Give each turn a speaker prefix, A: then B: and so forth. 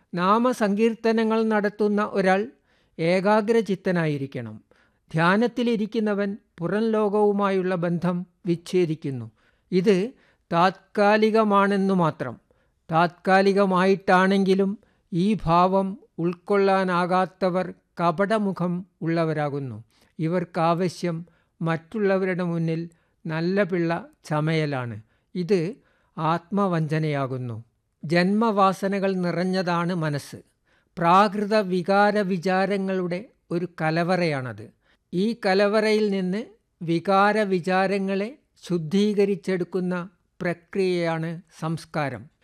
A: നാമസങ്കീർത്തനങ്ങൾ നടത്തുന്ന ഒരാൾ ഏകാഗ്രചിത്തനായിരിക്കണം ധ്യാനത്തിലിരിക്കുന്നവൻ പുറം ലോകവുമായുള്ള ബന്ധം വിച്ഛേദിക്കുന്നു ഇത് താത്കാലികമാണെന്നു മാത്രം താത്കാലികമായിട്ടാണെങ്കിലും ഈ ഭാവം ഉൾക്കൊള്ളാനാകാത്തവർ കപടമുഖം ഉള്ളവരാകുന്നു ഇവർക്കാവശ്യം മറ്റുള്ളവരുടെ മുന്നിൽ നല്ല പിള്ള ചമയലാണ് ഇത് ആത്മവഞ്ചനയാകുന്നു ജന്മവാസനകൾ നിറഞ്ഞതാണ് മനസ്സ് പ്രാകൃത വികാര വിചാരങ്ങളുടെ ഒരു കലവറയാണത് ഈ കലവറയിൽ നിന്ന് വികാര വിചാരങ്ങളെ ശുദ്ധീകരിച്ചെടുക്കുന്ന പ്രക്രിയയാണ് സംസ്കാരം